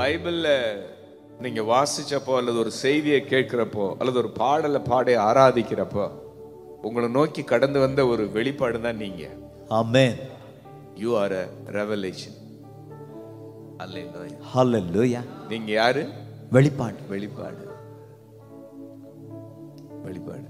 பைபிள்ல நீங்க வாசிச்சப்போ அல்லது ஒரு செய்தியை கேட்கிறப்போ அல்லது ஒரு பாடலை பாடி ஆராதிக்கிறப்போ உங்களை நோக்கி கடந்து வந்த ஒரு வெளிப்பாடு தான் நீங்க Amen. You are a revelation அல்ல Hallelujah. நீங்க யாரு வெளிப்பாடு வெளிப்பாடு வெளிப்பாடு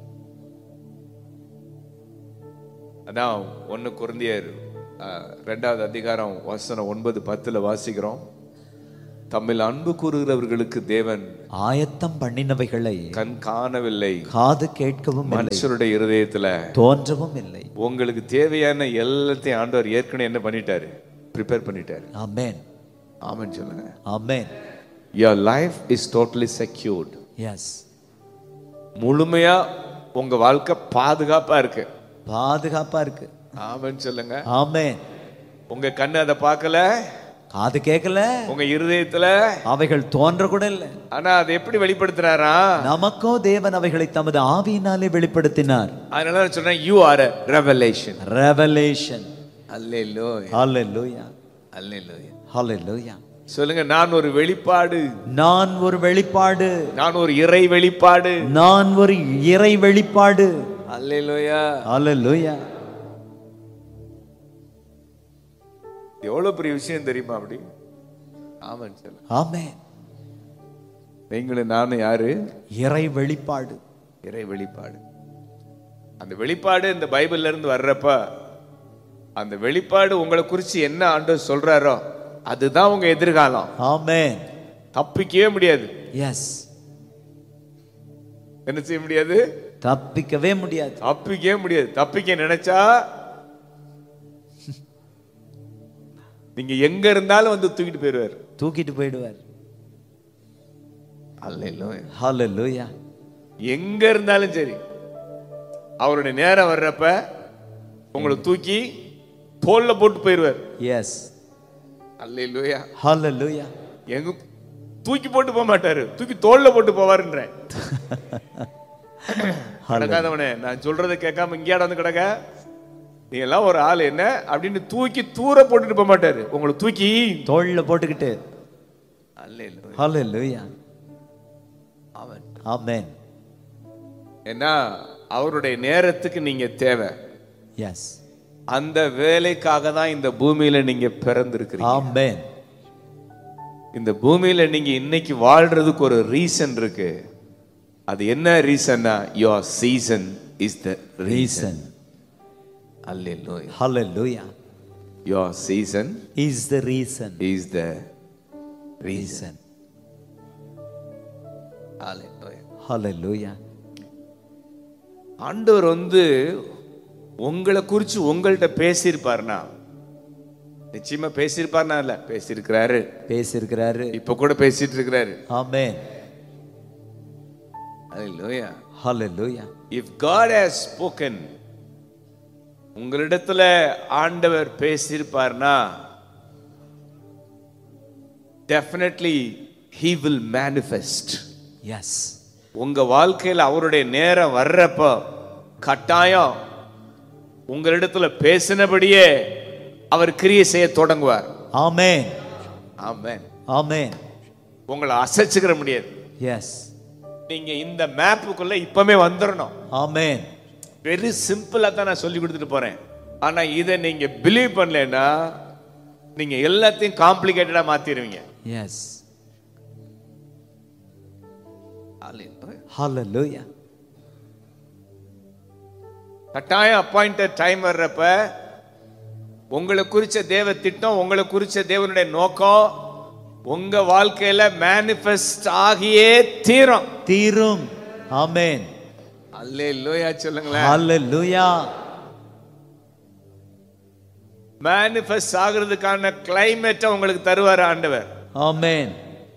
அதான் ஒன்னு குருந்தியர் அஹ், ரெண்டாவது அதிகாரம் வசனம் ஒன்பது பத்துல வாசிக்கிறோம் தம்மில் அன்பு கூறுகிறவர்களுக்கு தேவன் ஆயத்தம் பண்ணினவைகளை கண் காணவில்லை காது கேட்கவும் இல்லை மனுஷருடைய இருதயத்துல தோன்றவும் இல்லை உங்களுக்கு தேவையான எல்லாத்தையும் ஆண்டவர் ஏற்கனவே என்ன பண்ணிட்டாரு ப்ரிப்பேர் பண்ணிட்டாரு Amen. ஆமென் சொல்லுங்க Amen. your life is totally secured Yes. முழுமையா உங்க வாழ்க்கை பாதுகாப்பா இருக்கு பாதுகாப்பா இருக்கு ஆமென் சொல்லுங்க ஆமென் உங்க கண்ணு அதை பார்க்கல காது கேட்கல உங்க இருதயத்துல அவைகள் தோன்ற கூட இல்லை ஆனா அதை எப்படி வெளிப்படுத்துறாரா நமக்கோ தேவன் அவைகளை தமது ஆவியினாலே வெளிப்படுத்தினார் அதனால நான் சொல்றேன் you are a revelation revelation hallelujah hallelujah hallelujah hallelujah சொல்லுங்க நான் ஒரு வெளிப்பாடு நான் ஒரு வெளிப்பாடு நான் ஒரு இறை வெளிப்பாடு நான் ஒரு இறை வெளிப்பாடு அல்லேலூயா ஹalleluya எவ்வளவு பெரிய விஷயம் தெரியுமா அப்படி ஆமாம் சொல்லுங்க ஆமென் நீங்களும் நானும் யாரு இறை வெளிப்பாடு இறை வெளிப்பாடு அந்த வெளிப்பாடு இந்த பைபிள்ல இருந்து வர்றப்ப அந்த வெளிப்பாடு உங்களை குறித்து என்ன ஆண்டவர் சொல்றாரோ அதுதான் உங்க எதிர்காலம் ஆமென் தப்பிக்கவே முடியாது எஸ் என்ன செய்ய முடியாது தப்பிக்கவே முடியாது தப்பிக்கவே முடியாது தப்பிக்க நினைச்சா நீங்க எங்க இருந்தாலும் வந்து தூக்கிட்டு போயிடுவார் தூக்கிட்டு போயிடுவார் அல்ல ஹalleluya எங்க இருந்தாலும் சரி அவருடைய நேரம் வர்றப்ப உங்களை தூக்கி தோல்ல போட்டு போயிடுவார் எஸ் அல்ல ஹalleluya எங்க தூக்கி போட்டு போக மாட்டாரு தூக்கி தோல்ல போட்டு போவாருன்றேன் நடக்காதவனே நான் சொல்றதை கேட்காம இங்கேயாட வந்து கிடக்க நீ எல்லாம் ஒரு ஆள் என்ன அப்படின்னு தூக்கி தூர போட்டுட்டு போக மாட்டாரு உங்களை தூக்கி தோள்ல போட்டுக்கிட்டு அல்ல ஹalleluya அவன் ஆமென் ஏன்னா அவருடைய நேரத்துக்கு நீங்க தேவை எஸ் அந்த வேலைக்காக தான் இந்த பூமியில நீங்க பிறந்திருக்கிறீங்க ஆமென் இந்த பூமியில நீங்க இன்னைக்கு வாழ்றதுக்கு ஒரு ரீசன் இருக்கு அது என்ன ரீசன்னா your season is the reason reason hallelujah hallelujah your season is the reason is the reason reason hallelujah hallelujah ஆண்டவர் வந்து உங்களை குறித்து உங்கள்கிட்ட பேசியிருப்பாருனா நிச்சயமா பேசியிருப்பாருனா இல்ல பேசியிருக்கிறாரு பேசியிருக்கிறாரு இப்ப கூட பேசிட்டு இருக்கிறாரு amen hallelujah hallelujah if God has spoken உங்களிடத்துல ஆண்டவர் பேசியிருப்பார்னா definitely he will manifest yes உங்க வாழ்க்கையில் அவருடைய நேரம் வர்றப்போ கட்டாயம் உங்களிடத்துல பேசினபடியே அவர் கிரியை செய்ய தொடங்குவார் ஆமென் ஆமென் ஆமென் உங்களை அசைச்சுக்கிற முடியாது yes நீங்க இந்த மேப்புக்குள்ள இப்பவே வந்துடணும் ஆமென் வெரி சிம்பிளா தான் நான் சொல்லி கொடுத்துட்டு போறேன் ஆனா இதை நீங்க பிலீவ் பண்ணலைன்னா நீங்க எல்லாத்தையும் காம்ப்ளிகேட்டடா மாத்திடுவீங்க yes hallelujah கட்டாயம் அப்பாயிண்டட் டைம் வர்றப்ப உங்களை குறிச்ச தேவ திட்டம் உங்களை குறிச்ச தேவனுடைய நோக்கம் உங்க வாழ்க்கையில மேனிஃபெஸ்ட் ஆகியே தீரும் தீரும் ஆமென் அல்லே லோயா சொல்லுங்களேன் hallelujah மேனிஃபெஸ்ட் ஆகுறதுக்கான கிளைமேட்டை உங்களுக்கு தருவார் ஆண்டவர் ஆமென்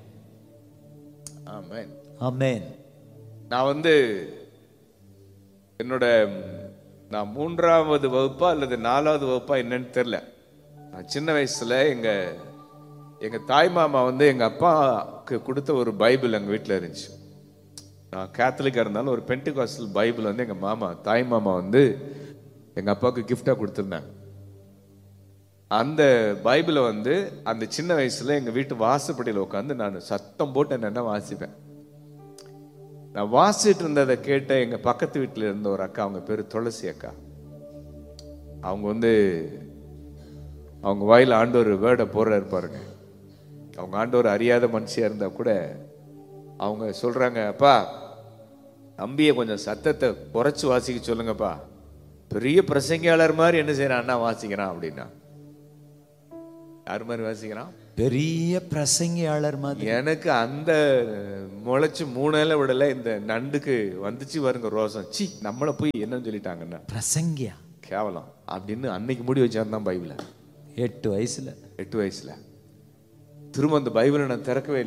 ஆமென் ஆமென் நான் வந்து என்னோட ம், நான் மூன்றாவது வகுப்பா அல்லது நாலாவது வகுப்பா என்னன்னு தெரில நான் சின்ன வயசுல எங்க எங்க தாய் மாமா வந்து எங்க அப்பாவுக்கு கொடுத்த ஒரு பைபிள் எங்க வீட்டில் இருந்துச்சு நான் கேத்தலிக்கா இருந்தாலும் ஒரு பென்டிகாஸ்டல் பைபிள் வந்து எங்க மாமா தாய் மாமா வந்து எங்க அப்பாவுக்கு gift-ஆ கொடுத்துருந்தாங்க அந்த பைபிளை வந்து அந்த சின்ன வயசுல எங்க வீட்டு வாசப்படியில் உட்காந்து நான் சத்தம் போட்டு என்னென்ன வாசிப்பேன் நான் வாசிட்டு இருந்ததை கேட்ட எங்க பக்கத்து வீட்டில் இருந்த ஒரு அக்கா அவங்க பேரு துளசி அக்கா அவங்க வந்து அவங்க வாயில ஆண்டவர் வேர்டை போடுறாரு பாருங்க அவங்க ஆண்டவர் அறியாத மனுஷியா இருந்தா கூட அவங்க சொல்றாங்க அப்பா தம்பியை கொஞ்சம் சத்தத்தை குறைச்சு வாசிக்க சொல்லுங்கப்பா பெரிய பிரசங்கியாளர் மாதிரி என்ன செய்யறான் அண்ணா வாசிக்கிறான் அப்படின்னா யார் மாதிரி வாசிக்கிறான் பெரிய பிரசங்கியாளர் மாதிரி எனக்கு அந்த முளைச்சு மூணையில விடல இந்த நண்டுக்கு வந்துச்சு வருங்க ரோசம் சி நம்மளை போய் என்னன்னு சொல்லிட்டாங்கன்னா பிரசங்கியா கேவலம் அப்படின்னு அன்னைக்கு முடி வச்சாருந்தான் பைபிளை எட்டு வயசுல எட்டு வயசுல திரும்ப அந்த பைபிளை நான் திறக்கவே இல்லை